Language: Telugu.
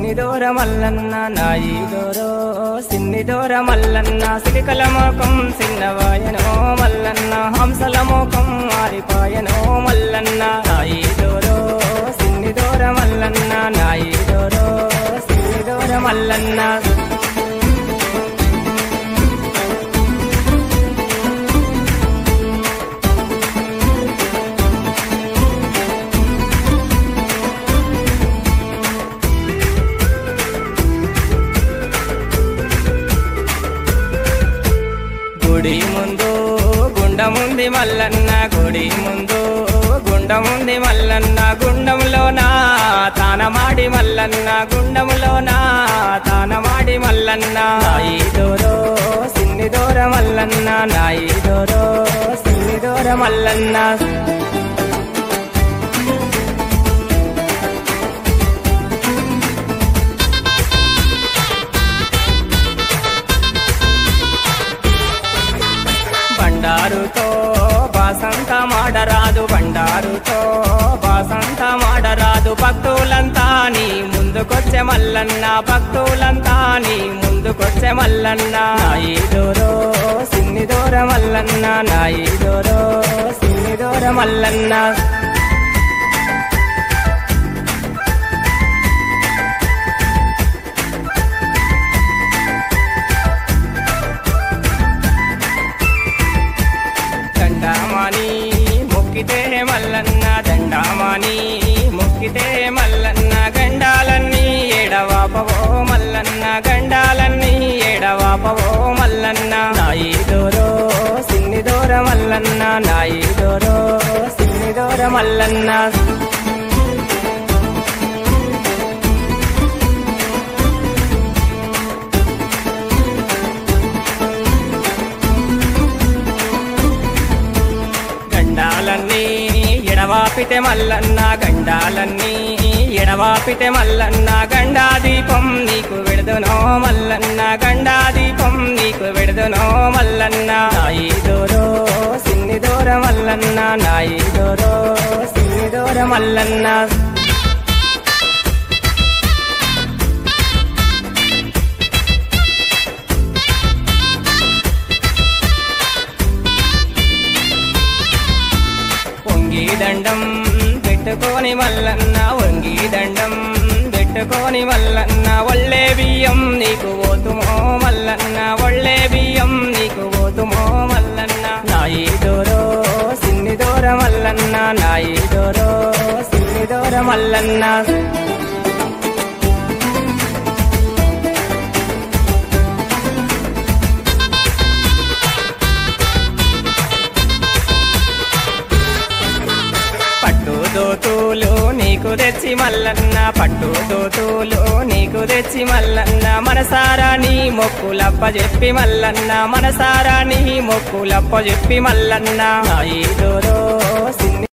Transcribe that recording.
సిన్ని దూర మల్లన్న నాయి దూరో సిన్ని దూర మల్లన్న సిరికల మోకం సిన్నవాయనో మల్లన్న హంసల మోకం మారిపాయనో మల్లన్న నాయి దూరో సిన్ని దూర మల్లన్న నాయి దూరో సిన్ని దూర మల్లన్న గుడి ముందు గుండముంది మల్లన్న గుడి ముందు గుండముంది మల్లన్న గుండంలోన తానమాడి మల్లన్న గుండములోన తానమాడి మల్లన్న నాయి దూరో సిన్ని దూర మల్లన్న నాయి దూరో సిన్ని దూర మల్లన్న బండారుతో బాసంత మాడరాదు బండారుతో బాసంత మాడరాదు భక్తులంతా నీ ముందుకొచ్చే మల్లన్న భక్తులంతా నీ ముందుకొచ్చే మల్లన్న నాయి దూరో సిన్ని దూర మల్లన్న నాయి దూరో సిన్ని దూర మల్లన్న దండామాని మొక్కితే మల్లన్న దండామాని మొక్కితే మల్లన్న గండాలన్నీ ఏడవాపవో మల్లన్న గండాలన్నీ ఏడవాపవో మల్లన్న నాయి దూరో సిన్ని దూర మల్లన్న నాయి దూరో సిన్ని దూర మల్లన్న గండాలన్నీ ఎడవాపితే మల్లన్న గండాలన్నీ ఎడవాపితే మల్లన్న గండా దీపం నీకు విడదునో మల్లన్న గండా దీపం నీకు విడదునో మల్లన్న నాయి దూరో సిన్ని దూర మల్లన్న నాయి దూరో సిన్ని దూర మల్లన్న వంగి దండం పెట్టుకొని మల్లన్న వంగి దండం పెట్టుకొని మల్లన్న ఒళ్ళే బియ్యం నీకు పోతుమో మల్లన్న ఒళ్ళే బియ్యం నీకు పోతుమో మల్లన్న నాయి దూరో సిన్ని దూర మల్లన్న నాయి దూరో సిన్ని దూర మల్లన్న పట్టు దోతులు నీకు తెచ్చి మల్లన్న పట్టు దోతులు నీకు తెచ్చి మల్లన్న మనసారా నీ మొక్కులప్ప చెప్పి మల్లన్న మనసారా నీ మొక్కులప్ప చెప్పి మల్లన్న నాయి దూరో సిన్ని